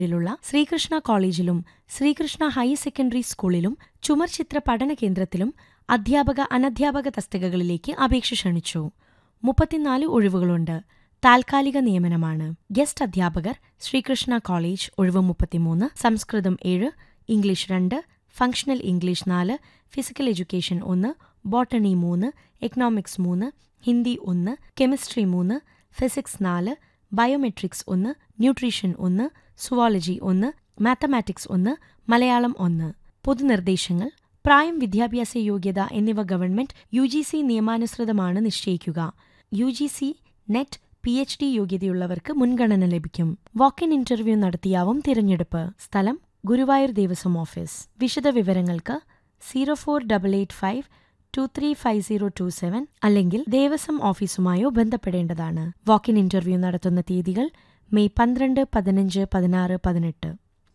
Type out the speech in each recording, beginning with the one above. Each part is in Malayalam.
ിലുള്ള ശ്രീകൃഷ്ണ കോളേജിലും ശ്രീകൃഷ്ണ ഹയർ സെക്കൻഡറി സ്കൂളിലും ചുമർചിത്ര പഠന കേന്ദ്രത്തിലും അധ്യാപക അനധ്യാപക തസ്തികകളിലേക്ക് അപേക്ഷ ക്ഷണിച്ചു മുപ്പത്തിനാല് ഒഴിവുകളുണ്ട് താൽക്കാലിക നിയമനമാണ് ഗസ്റ്റ് അധ്യാപകർ ശ്രീകൃഷ്ണ കോളേജ് ഒഴിവ് മുപ്പത്തിമൂന്ന് സംസ്കൃതം ഏഴ് ഇംഗ്ലീഷ് രണ്ട് ഫങ്ഷണൽ ഇംഗ്ലീഷ് നാല് ഫിസിക്കൽ എഡ്യൂക്കേഷൻ ഒന്ന് ബോട്ടണി മൂന്ന് എക്കണോമിക്സ് മൂന്ന് ഹിന്ദി ഒന്ന് കെമിസ്ട്രി മൂന്ന് ഫിസിക്സ് നാല് ബയോമെട്രിക്സ് ഒന്ന് ന്യൂട്രീഷൻ ഒന്ന് സുവോളജി ഒന്ന് മാത്തമാറ്റിക്സ് ഒന്ന് മലയാളം ഒന്ന് പൊതുനിർദ്ദേശങ്ങൾ പ്രായം വിദ്യാഭ്യാസ യോഗ്യത എന്നിവ ഗവൺമെന്റ് യു ജി സി നിയമാനുസൃതമാണ് നിശ്ചയിക്കുക U G C net P H D യോഗ്യതയുള്ളവർക്ക് മുൻഗണന ലഭിക്കും വാക്കിൻ ഇന്റർവ്യൂ നടത്തിയാവും തിരഞ്ഞെടുപ്പ് സ്ഥലം ഗുരുവായൂർ ദേവസ്വം ഓഫീസ് വിശദവിവരങ്ങൾക്ക് zero four double eight five two three five zero two seven അല്ലെങ്കിൽ ദേവസ്വം ഓഫീസുമായോ ബന്ധപ്പെടേണ്ടതാണ് വാക്കിൻ ഇന്റർവ്യൂ നടത്തുന്ന തീയതികൾ മെയ് പന്ത്രണ്ട് പതിനഞ്ച് പതിനാറ് പതിനെട്ട്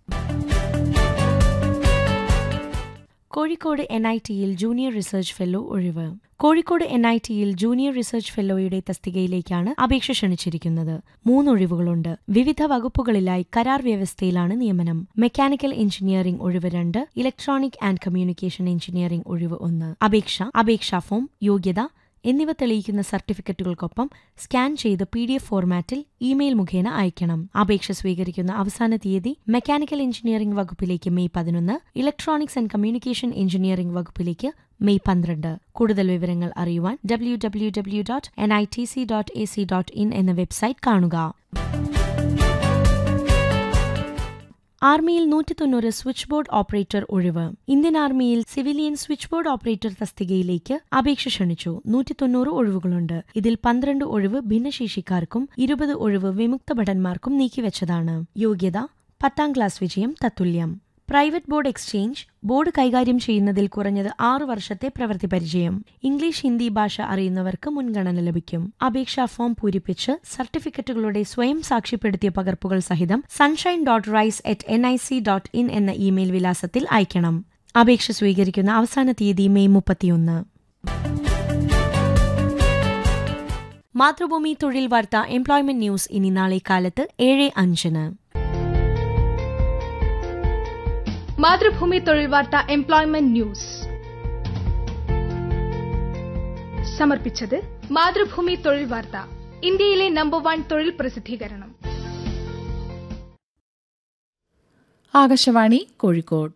കോഴിക്കോട് എൻ ഐ ടിയിൽ ജൂനിയർ റിസർച്ച് ഫെല്ലോ ഒഴിവ് കോഴിക്കോട് എൻ ഐ ടിയിൽ ജൂനിയർ റിസർച്ച് ഫെല്ലോയുടെ തസ്തികയിലേക്കാണ് അപേക്ഷ ക്ഷണിച്ചിരിക്കുന്നത് മൂന്നൊഴിവുകളുണ്ട് വിവിധ വകുപ്പുകളിലായി കരാർ വ്യവസ്ഥയിലാണ് നിയമനം മെക്കാനിക്കൽ എഞ്ചിനീയറിംഗ് ഒഴിവ് രണ്ട് ഇലക്ട്രോണിക് ആൻഡ് കമ്മ്യൂണിക്കേഷൻ എഞ്ചിനീയറിംഗ് ഒഴിവ് ഒന്ന് അപേക്ഷ അപേക്ഷാ ഫോം യോഗ്യത എന്നിവ തെളിയിക്കുന്ന സർട്ടിഫിക്കറ്റുകൾക്കൊപ്പം സ്കാൻ ചെയ്ത് പി ഡി എഫ് ഫോർമാറ്റിൽ ഇമെയിൽ മുഖേന അയക്കണം അപേക്ഷ സ്വീകരിക്കുന്ന അവസാന തീയതി മെക്കാനിക്കൽ എഞ്ചിനീയറിംഗ് വകുപ്പിലേക്ക് മെയ് പതിനൊന്ന് ഇലക്ട്രോണിക്സ് ആൻഡ് കമ്മ്യൂണിക്കേഷൻ എഞ്ചിനീയറിംഗ് വകുപ്പിലേക്ക് മെയ് പന്ത്രണ്ട് കൂടുതൽ വിവരങ്ങൾ അറിയുവാൻ W W W dot N I T C dot A C dot in എന്ന വെബ്സൈറ്റ് കാണുക ആർമിയിൽ നൂറ്റി തൊണ്ണൂറ് സ്വിച്ച് ബോർഡ് ഓപ്പറേറ്റർ ഒഴിവ് ഇന്ത്യൻ ആർമിയിൽ സിവിലിയൻ സ്വിച്ച് ബോർഡ് ഓപ്പറേറ്റർ തസ്തികയിലേക്ക് അപേക്ഷ ക്ഷണിച്ചു നൂറ്റി തൊണ്ണൂറ് ഒഴിവുകളുണ്ട് ഇതിൽ പന്ത്രണ്ട് ഒഴിവ് ഭിന്നശേഷിക്കാർക്കും ഇരുപത് ഒഴിവ് വിമുക്ത ഭടന്മാർക്കും നീക്കിവെച്ചതാണ് യോഗ്യത പത്താം ക്ലാസ് വിജയം തത്തുല്യം പ്രൈവറ്റ് ബോർഡ് എക്സ്ചേഞ്ച് ബോർഡ് കൈകാര്യം ചെയ്യുന്നതിൽ കുറഞ്ഞത് ആറു വർഷത്തെ പ്രവൃത്തി പരിചയം ഇംഗ്ലീഷ് ഹിന്ദി ഭാഷ അറിയുന്നവർക്ക് മുൻഗണന ലഭിക്കും അപേക്ഷാ ഫോം പൂരിപ്പിച്ച് സർട്ടിഫിക്കറ്റുകളുടെ സ്വയം സാക്ഷ്യപ്പെടുത്തിയ പകർപ്പുകൾ സഹിതം sunshine dot rise at N I C dot in എന്ന ഇമെയിൽ വിലാസത്തിൽ അയക്കണം അപേക്ഷ സ്വീകരിക്കുന്ന അവസാന തീയതി മെയ് മുപ്പത്തിയൊന്ന് മാതൃഭൂമി തൊഴിൽ വാർത്ത എംപ്ലോയ്മെന്റ് ന്യൂസ് ഇനി നാളെ കാലത്ത് ഏഴ് അഞ്ചിന് മാതൃഭൂമി തൊഴിൽ വാർത്ത എംപ്ലോയ്മെന്റ് ന്യൂസ് സമർപ്പിച്ചത് മാതൃഭൂമി തൊഴിൽ വാർത്ത ഇന്ത്യയിലെ നമ്പർ വൺ തൊഴിൽ പ്രസിദ്ധീകരണം Akashvani Kozhikode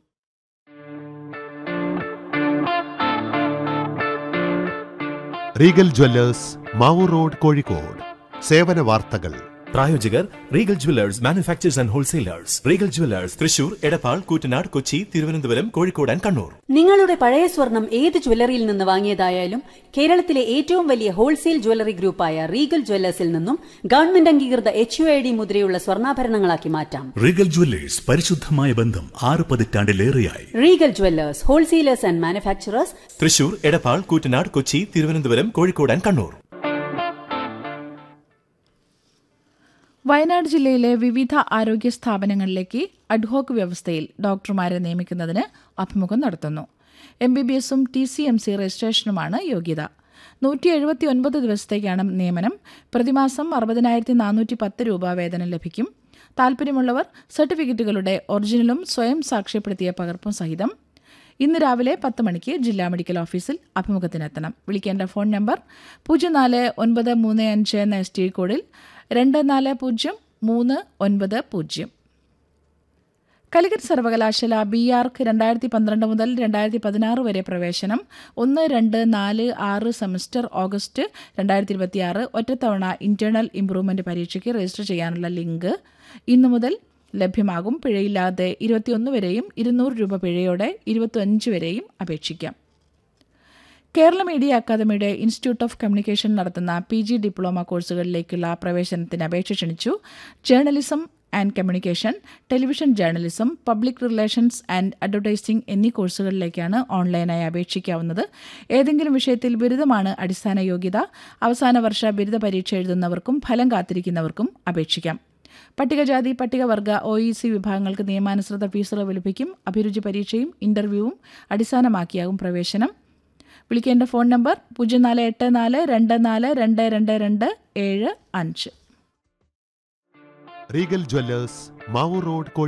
Regal jewellers Mavoor road Kozhikode സേവന വാർത്തകൾ പ്രായോജകർ Regal jewellers manufacturers and wholesalers Regal jewellers Thrissur Edappal Koottanad Kochi Thiruvananthapuram Kozhikode and Kannur നിങ്ങളുടെ പഴയ സ്വർണം ഏത് ജ്വല്ലറിയിൽ നിന്ന് വാങ്ങിയതായാലും കേരളത്തിലെ ഏറ്റവും വലിയ ഹോൾസെയിൽ ജ്വല്ലറി ഗ്രൂപ്പായ റീഗൽ ജ്വല്ലേഴ്സിൽ നിന്നും ഗവൺമെന്റ് അംഗീകൃത എച്ച് യു ഐ ഡി മുദ്രയുള്ള സ്വർണ്ണാഭരണങ്ങളാക്കി മാറ്റാം റീഗൽ ജ്വല്ലേഴ്സ് പരിശുദ്ധമായ ബന്ധം ആറ് പതിറ്റാണ്ടിലേറെയായി Regal jewellers wholesalers and manufacturers Thrissur Edappal Koottanad Kochi Thiruvananthapuram Kozhikode and Kannur Wayanad ജില്ലയിലെ വിവിധ ആരോഗ്യ സ്ഥാപനങ്ങളിലേക്ക് അഡ്ഹോക്ക് വ്യവസ്ഥയിൽ ഡോക്ടർമാരെ നിയമിക്കുന്നതിന് അഭിമുഖം നടത്തുന്നു എം ബി ബി എസും ടി സി എം സി രജിസ്ട്രേഷനുമാണ് യോഗ്യത നൂറ്റി എഴുപത്തി ഒൻപത് ദിവസത്തേക്കാണ് നിയമനം പ്രതിമാസം അറുപതിനായിരത്തി നാനൂറ്റി പത്ത് രൂപ വേതനം ലഭിക്കും താൽപ്പര്യമുള്ളവർ സർട്ടിഫിക്കറ്റുകളുടെ ഒറിജിനലും സ്വയം സാക്ഷ്യപ്പെടുത്തിയ പകർപ്പും സഹിതം ഇന്ന് രാവിലെ പത്ത് മണിക്ക് ജില്ലാ മെഡിക്കൽ ഓഫീസിൽ അഭിമുഖത്തിനെത്തണം വിളിക്കേണ്ട ഫോൺ നമ്പർ പൂജ്യം നാല് ഒൻപത് മൂന്ന് അഞ്ച് എന്ന എസ് ടി കോഡിൽ രണ്ട് നാല് പൂജ്യം മൂന്ന് ഒൻപത് പൂജ്യം കാലിക്കറ്റ് സർവകലാശാല ബി ആർക്ക് രണ്ടായിരത്തി പന്ത്രണ്ട് മുതൽ രണ്ടായിരത്തി പതിനാറ് വരെ പ്രവേശനം ഒന്ന് രണ്ട് നാല് ആറ് സെമസ്റ്റർ ഓഗസ്റ്റ് രണ്ടായിരത്തി ഇരുപത്തിയാറ് ഒറ്റത്തവണ ഇന്റേണൽ ഇംപ്രൂവ്മെന്റ് പരീക്ഷയ്ക്ക് രജിസ്റ്റർ ചെയ്യാനുള്ള ലിങ്ക് ഇന്നു മുതൽ ലഭ്യമാകും പിഴയില്ലാതെ ഇരുപത്തിയൊന്ന് വരെയും ഇരുന്നൂറ് രൂപ പിഴയോടെ ഇരുപത്തിയഞ്ച് വരെയും അപേക്ഷിക്കാം കേരള മീഡിയ അക്കാദമിയുടെ ഇൻസ്റ്റിറ്റ്യൂട്ട് ഓഫ് കമ്മ്യൂണിക്കേഷൻ നടത്തുന്ന പി ജി ഡിപ്ലോമ കോഴ്സുകളിലേക്കുള്ള പ്രവേശനത്തിന് അപേക്ഷ ക്ഷണിച്ചു journalism and communication television journalism public relations and advertising എന്നീ കോഴ്സുകളിലേക്കാണ് ഓൺലൈനായി അപേക്ഷിക്കാവുന്നത് ഏതെങ്കിലും വിഷയത്തിൽ ബിരുദമാണ് അടിസ്ഥാന യോഗ്യത അവസാന വർഷ ബിരുദ പരീക്ഷ എഴുതുന്നവർക്കും ഫലം കാത്തിരിക്കുന്നവർക്കും അപേക്ഷിക്കാം പട്ടികജാതി പട്ടികവർഗ ഒ ഇ സി വിഭാഗങ്ങൾക്ക് നിയമാനുസൃത ഫീസുകൾ ലഭിക്കും അഭിരുചി പരീക്ഷയും ഇന്റർവ്യൂവും അടിസ്ഥാനമാക്കിയാകും പ്രവേശനം വിളിക്കേണ്ട ഫോൺ നമ്പർ പൂജ്യം നാല് എട്ട് നാല് രണ്ട് നാല് രണ്ട് രണ്ട് രണ്ട് ഏഴ് അഞ്ച് Regal jewellers Mavoor road Kozhikode